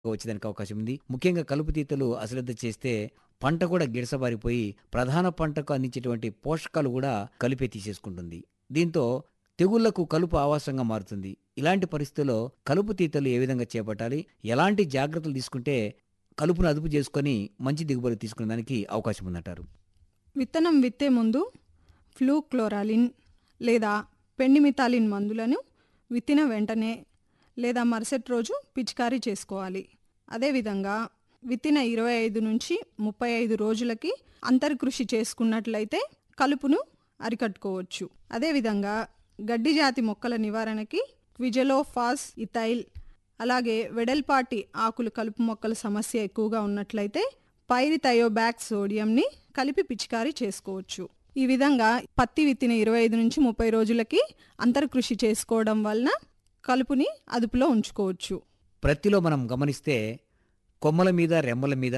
వచ్చేదానికి అవకాశం ఉంది ముఖ్యంగా కలుపు తీతలు అశ్రద్ధ చేస్తే పంట కూడా గిడసబారిపోయి ప్రధాన పంటకు అందించేటువంటి పోషకాలు కూడా కలిపే తీసేసుకుంటుంది దీంతో తెగుళ్లకు కలుపు ఆవాసంగా మారుతుంది ఇలాంటి పరిస్థితుల్లో కలుపు తీతలు ఏ విధంగా చేపట్టాలి ఎలాంటి జాగ్రత్తలు తీసుకుంటే కలుపును అదుపు చేసుకొని మంచి దిగుబడి తీసుకునే దానికి అవకాశం ఉందంటారు విత్తనం విత్తే ముందు ఫ్లూక్లోరాలిన్ లేదా పెండిమితాలిన్ మందులను విత్తిన వెంటనే లేదా మరుసటి రోజు పిచికారీ చేసుకోవాలి అదేవిధంగా విత్తిన ఇరవై ఐదు నుంచి ముప్పై ఐదు రోజులకి అంతర్కృషి చేసుకున్నట్లయితే కలుపును అరికట్టుకోవచ్చు అదేవిధంగా గడ్డి జాతి మొక్కల నివారణకి క్విజలోఫాస్ ఇథైల్ అలాగే వెడల్పాటి ఆకులు కలుపు మొక్కల సమస్య ఎక్కువగా ఉన్నట్లయితే పైరిథయోబ్యాక్ సోడియంని కలిపి పిచికారీ చేసుకోవచ్చు ఈ విధంగా పత్తి విత్తిన ఇరవై ఐదు నుంచి ముప్పై రోజులకి అంతర్కృషి చేసుకోవడం వలన కలుపుని అదుపులో ఉంచుకోవచ్చు ప్రత్తిలో మనం గమనిస్తే కొమ్మల మీద రెమ్మల మీద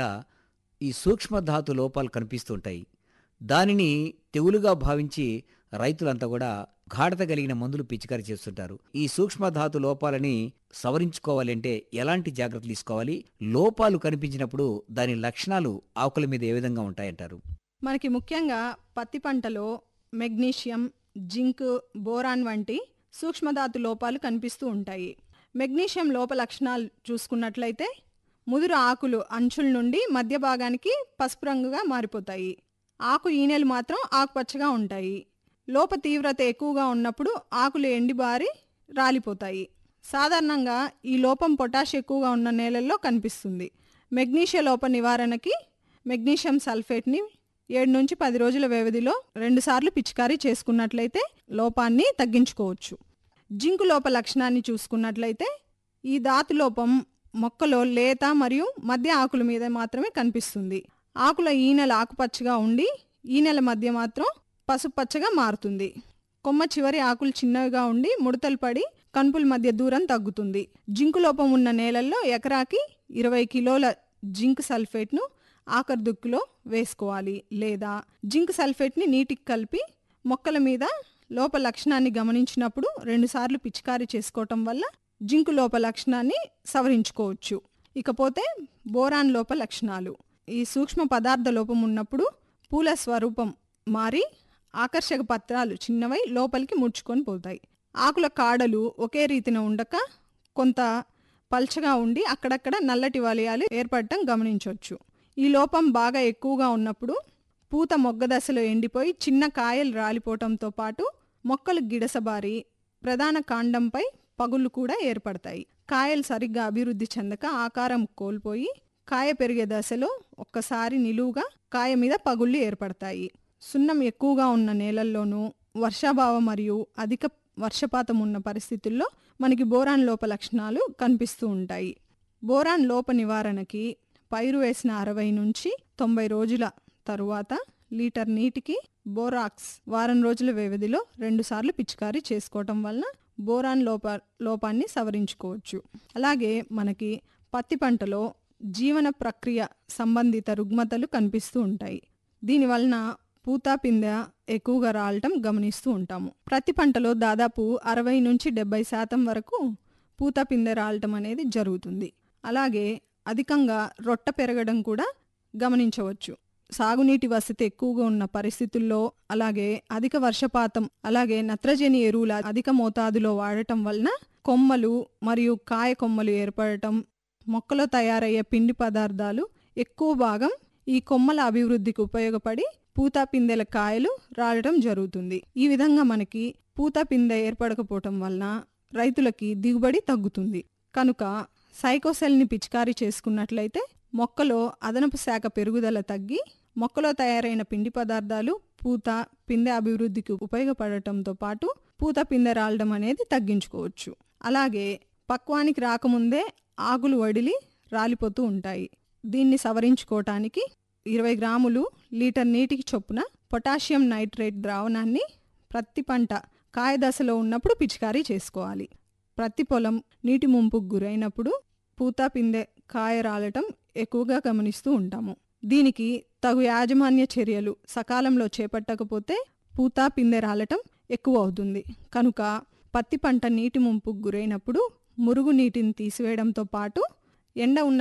ఈ సూక్ష్మధాతు లోపాలు కనిపిస్తుంటాయి దానిని తెగులుగా భావించి రైతులంతా కూడా గాఢత కలిగిన మందులు పిచికారీ చేస్తుంటారు ఈ సూక్ష్మధాతు లోపాలని సవరించుకోవాలంటే ఎలాంటి జాగ్రత్తలు తీసుకోవాలి లోపాలు కనిపించినప్పుడు దాని లక్షణాలు ఆకుల మీద ఏ విధంగా ఉంటాయంటారు మనకి ముఖ్యంగా పత్తి పంటలో మెగ్నీషియం జింక్ బోరాన్ వంటి సూక్ష్మధాతు లోపాలు కనిపిస్తూ ఉంటాయి మెగ్నీషియం లోప లక్షణాలు చూసుకున్నట్లయితే ముదురు ఆకులు అంచుల నుండి మధ్య భాగానికి పసుపు రంగుగా మారిపోతాయి ఆకు ఈనెలు మాత్రం ఆకుపచ్చగా ఉంటాయి లోప తీవ్రత ఎక్కువగా ఉన్నప్పుడు ఆకులు ఎండిబారి రాలిపోతాయి సాధారణంగా ఈ లోపం పొటాష్ ఎక్కువగా ఉన్న నేలల్లో కనిపిస్తుంది మెగ్నీషియ లోప నివారణకి మెగ్నీషియం సల్ఫేట్ని ఏడు నుంచి పది రోజుల వ్యవధిలో రెండుసార్లు పిచికారీ చేసుకున్నట్లయితే లోపాన్ని తగ్గించుకోవచ్చు జింకు లోప లక్షణాన్ని చూసుకున్నట్లయితే ఈ ధాతు లోపం మొక్కలో లేత మరియు మధ్య ఆకుల మీద మాత్రమే కనిపిస్తుంది ఆకుల ఈనెల ఆకుపచ్చగా ఉండి ఈనెల మధ్య మాత్రం పసుపచ్చగా మారుతుంది కొమ్మ చివరి ఆకులు చిన్నవిగా ఉండి ముడతలు పడి కనుపుల మధ్య దూరం తగ్గుతుంది జింకు లోపం ఉన్న నేలల్లో ఎకరాకి ఇరవై కిలోల జింక్ సల్ఫేట్ను ఆఖరి దుక్కులో వేసుకోవాలి లేదా జింక్ సల్ఫేట్ని నీటికి కలిపి మొక్కల మీద లోప లక్షణాన్ని గమనించినప్పుడు రెండుసార్లు పిచికారీ చేసుకోవటం వల్ల జింకు లోప లక్షణాన్ని సవరించుకోవచ్చు ఇకపోతే బోరాన్ లోప లక్షణాలు ఈ సూక్ష్మ పదార్థ లోపం ఉన్నప్పుడు పూల స్వరూపం మారి ఆకర్షక పత్రాలు చిన్నవై లోపలికి ముడుచుకొని పోతాయి ఆకుల కాడలు ఒకే రీతిన ఉండక కొంత పల్చగా ఉండి అక్కడక్కడ నల్లటి వలయాలు ఏర్పడటం గమనించవచ్చు ఈ లోపం బాగా ఎక్కువగా ఉన్నప్పుడు పూత మొగ్గ దశలో ఎండిపోయి చిన్న కాయలు రాలిపోవటంతో పాటు మొక్కలు గిడసబారి ప్రధాన కాండంపై పగుళ్ళు కూడా ఏర్పడతాయి కాయలు సరిగ్గా అభివృద్ధి చెందక ఆకారం కోల్పోయి కాయ పెరిగే దశలో ఒక్కసారి నిలువుగా కాయ మీద పగుళ్ళు ఏర్పడతాయి సున్నం ఎక్కువగా ఉన్న నేలల్లోనూ వర్షాభావం మరియు అధిక వర్షపాతం ఉన్న పరిస్థితుల్లో మనకి బోరాన్ లోప లక్షణాలు కనిపిస్తూ ఉంటాయి బోరాన్ లోప నివారణకి పైరు వేసిన అరవై నుంచి తొంభై రోజుల తరువాత లీటర్ నీటికి బోరాక్స్ వారం రోజుల వ్యవధిలో రెండుసార్లు పిచికారీ చేసుకోవటం వలన బోరాన్ లోప లోపాన్ని సవరించుకోవచ్చు అలాగే మనకి పత్తి పంటలో జీవన ప్రక్రియ సంబంధిత రుగ్మతలు కనిపిస్తూ ఉంటాయి దీనివలన పూత పిందె ఎక్కువగా రాలటం గమనిస్తూ ఉంటాము ప్రతి పంటలో దాదాపు అరవై నుంచి డెబ్బై శాతం వరకు పూత పిందె రాలటం అనేది జరుగుతుంది అలాగే అధికంగా రొట్ట పెరగడం కూడా గమనించవచ్చు సాగునీటి వసతి ఎక్కువగా ఉన్న పరిస్థితుల్లో అలాగే అధిక వర్షపాతం అలాగే నత్రజని ఎరువుల అధిక మోతాదులో వాడటం వలన కొమ్మలు మరియు కాయ కొమ్మలు ఏర్పడటం మొక్కలో తయారయ్యే పిండి పదార్థాలు ఎక్కువ భాగం ఈ కొమ్మల అభివృద్ధికి ఉపయోగపడి పూత పిందెల కాయలు రాలడం జరుగుతుంది ఈ విధంగా మనకి పూత పిందె ఏర్పడకపోవటం వలన రైతులకి దిగుబడి తగ్గుతుంది కనుక సైకోసెల్ని పిచికారీ చేసుకున్నట్లయితే మొక్కలో అదనపు శాఖ పెరుగుదల తగ్గి మొక్కలో తయారైన పిండి పదార్థాలు పూత పిందె అభివృద్ధికి ఉపయోగపడటంతో పాటు పూత పిందె రాలడం అనేది తగ్గించుకోవచ్చు అలాగే పక్వానికి రాకముందే ఆకులు వడిలి రాలిపోతూ ఉంటాయి దీన్ని సవరించుకోవటానికి ఇరవై గ్రాములు లీటర్ నీటికి చొప్పున పొటాషియం నైట్రేట్ ద్రావణాన్ని ప్రతి పంట కాయ దశలో ఉన్నప్పుడు పిచికారీ చేసుకోవాలి ప్రతి పొలం నీటి ముంపుకు గురైనప్పుడు పూత పిందె కాయ రాలటం ఎక్కువగా గమనిస్తూ ఉంటాము దీనికి తగు యాజమాన్య చర్యలు సకాలంలో చేపట్టకపోతే పూత పిందె రాలటం ఎక్కువ అవుతుంది కనుక పత్తి పంట నీటి ముంపుకు గురైనప్పుడు మురుగు నీటిని తీసివేయడంతో పాటు ఎండ ఉన్న